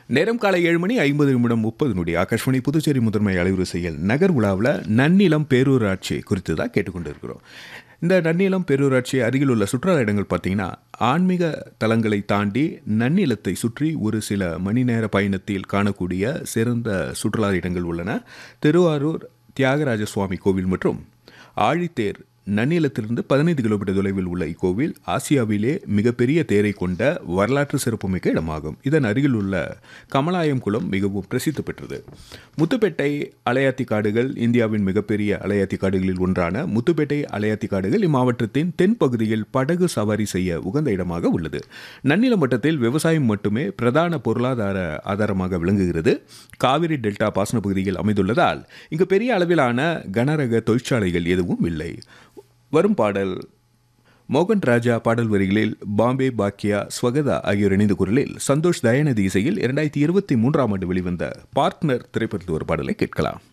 நேரம் காலை ஏழு மணி ஐம்பது நிமிடம் முப்பது நொடி ஆகாஷ்வாணி புதுச்சேரி முதன்மை அலைவரிசையில் நகர் உலாவில் நன்னிலம் பேரூராட்சி குறித்து தான் கேட்டுக்கொண்டு இருக்கிறோம் இந்த நன்னிலம் பேரூராட்சி அருகில் உள்ள சுற்றுலா இடங்கள் பார்த்தீங்கன்னா ஆன்மீக தலங்களை தாண்டி நன்னிலத்தை சுற்றி ஒரு சில மணி நேர பயணத்தில் காணக்கூடிய சிறந்த சுற்றுலா இடங்கள் உள்ளன திருவாரூர் தியாகராஜ சுவாமி கோவில் மற்றும் ஆழித்தேர் நன்னிலத்திலிருந்து பதினைந்து கிலோமீட்டர் தொலைவில் உள்ள இக்கோவில் ஆசியாவிலே மிகப்பெரிய தேரை கொண்ட வரலாற்று சிறப்புமிக்க இடமாகும் இதன் அருகில் உள்ள கமலாயம் குளம் மிகவும் பிரசித்தி பெற்றது முத்துப்பேட்டை அலையாத்தி காடுகள் இந்தியாவின் மிகப்பெரிய அலையாத்தி காடுகளில் ஒன்றான முத்துப்பேட்டை அலையாத்தி காடுகள் இம்மாவட்டத்தின் தென்பகுதியில் படகு சவாரி செய்ய உகந்த இடமாக உள்ளது நன்னிலம் வட்டத்தில் விவசாயம் மட்டுமே பிரதான பொருளாதார ஆதாரமாக விளங்குகிறது காவிரி டெல்டா பாசன பகுதியில் அமைந்துள்ளதால் இங்கு பெரிய அளவிலான கனரக தொழிற்சாலைகள் எதுவும் இல்லை வரும் பாடல் மோகன் ராஜா பாடல் வரிகளில் பாம்பே பாக்கியா ஸ்வகதா ஆகியோர் இணைந்த குரலில் சந்தோஷ் தயாநிதி இசையில் இரண்டாயிரத்தி இருபத்தி மூன்றாம் ஆண்டு வெளிவந்த பார்ட்னர் திரைப்படத்தில் ஒரு பாடலை கேட்கலாம்